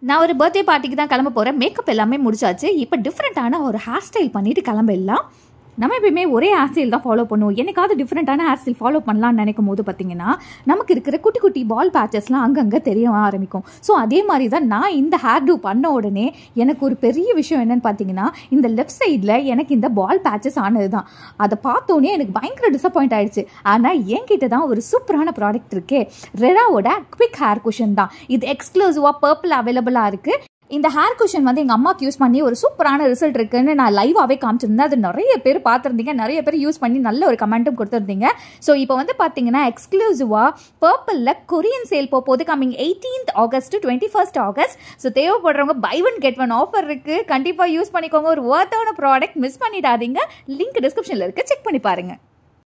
நான் ஒரு பர்த்டே பார்ட்டிக்கு தான் கிளம்ப போகிறேன் மேக்கப் எல்லாமே முடிச்சாச்சு இப்போ டிஃப்ரெண்ட்டான ஒரு ஹேர் ஸ்டைல் பண்ணிட்டு கிளம்பிடலாம் நம்ம எப்பயுமே ஒரே ஹேர் ஸ்டைல் தான் ஃபாலோ பண்ணுவோம் என்னைக்காவது டிஃப்ரெண்ட்டான ஹேர் ஸ்டைல் ஃபாலோ பண்ணலாம்னு நினைக்கும் போது பார்த்தீங்கன்னா நமக்கு இருக்கிற குட்டி குட்டி பால் பேச்சஸ்லாம் அங்கங்கே தெரிய ஆரம்பிக்கும் ஸோ அதே மாதிரி தான் நான் இந்த ஹேர் டூ பண்ண உடனே எனக்கு ஒரு பெரிய விஷயம் என்னன்னு பார்த்தீங்கன்னா இந்த லெஃப்ட் சைடில் எனக்கு இந்த பால் பேச்சஸ் ஆனது தான் அதை பார்த்தோன்னே எனக்கு பயங்கர டிசப்பாயிண்ட் ஆயிடுச்சு ஆனால் என்கிட்ட தான் ஒரு சூப்பரான ப்ராடக்ட் இருக்கே ரெடாவோட குவிக் ஹேர் குஷன் தான் இது எக்ஸ்க்ளூசிவாக பர்பிள் அவைலபிளாக இருக்குது இந்த ஹேர் குஷன் வந்து எங்கள் அம்மாவுக்கு யூஸ் பண்ணி ஒரு சூப்பரான ரிசல்ட் இருக்குன்னு நான் லைவாகவே காமிச்சிருந்தேன் அது நிறைய பேர் பார்த்துருந்தீங்க நிறைய பேர் யூஸ் பண்ணி நல்ல ஒரு கமெண்ட்டும் கொடுத்துருந்தீங்க ஸோ இப்போ வந்து பார்த்தீங்கன்னா எக்ஸ்க்ளூசிவாக பர்பிளில் கொரியன் சேல் போக போது coming eighteenth August twenty first August so தேவைப்படுறவங்க buy one get one offer இருக்குது கண்டிப்பாக யூஸ் பண்ணிக்கோங்க ஒரு ஒர்த்தான ப்ராடக்ட் மிஸ் பண்ணிடாதீங்க லிங்க் டிஸ்கிரிப்ஷனில் இருக்குது செக் பண்ணி பாருங்கள்